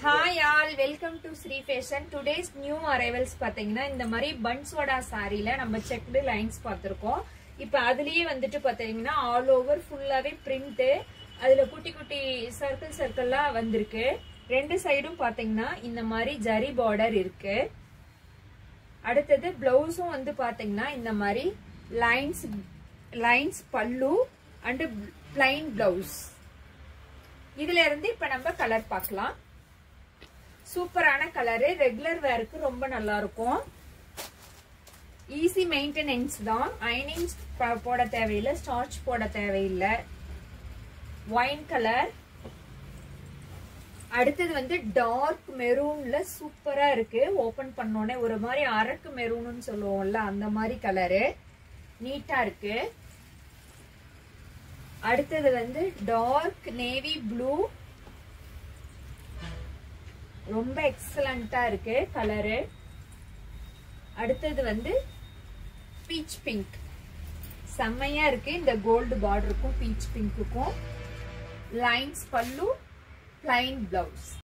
hi all welcome to Sri fashion today's new arrivals பாத்தீங்கன்னா இந்த மாதிரி பன்ஸ்வடா சாரில நம்ம செக்டு லைன்ஸ் பார்த்திருக்கோம் இப்ப அதுலயே வந்துட்டு பாத்தீங்கன்னா ஆல் ஓவர் ஃபுல்லாவே பிரிண்ட் அதுல குட்டி குட்டி சர்க்கிள் சர்க்கிளா வந்திருக்கு ரெண்டு சைடும் பாத்தீங்கன்னா இந்த மாதிரி ஜரி பார்டர் இருக்கு அடுத்தது பிளவுஸும் வந்து பாத்தீங்கன்னா இந்த மாதிரி lines lines pallu and plain blouse இதுல இருந்து இப்ப நம்ம கலர் பார்க்கலாம் சூப்பரான கலரு ரெகுலர் வேருக்கு ரொம்ப நல்லா இருக்கும் ஈஸி மெயின்டெனன்ஸ் தான் அயனிங் போட தேவையில்லை ஸ்டார்ச் போட தேவையில்லை ஒயின் கலர் அடுத்தது வந்து டார்க் மெரூன்ல சூப்பரா இருக்கு ஓபன் பண்ணோடனே ஒரு மாதிரி அரக்கு மெரூன்னு சொல்லுவோம்ல அந்த மாதிரி கலரு நீட்டா இருக்கு அடுத்தது வந்து டார்க் நேவி ப்ளூ ரொம்ப எக்ஸலண்டா இருக்கு கலரு அடுத்தது வந்து பீச் பிங்க் செம்மையா இருக்கு இந்த கோல்டு பார்டருக்கும் பீச் பிங்க்குக்கும் லைன்ஸ் பல்லு பிளைன் பிளவுஸ்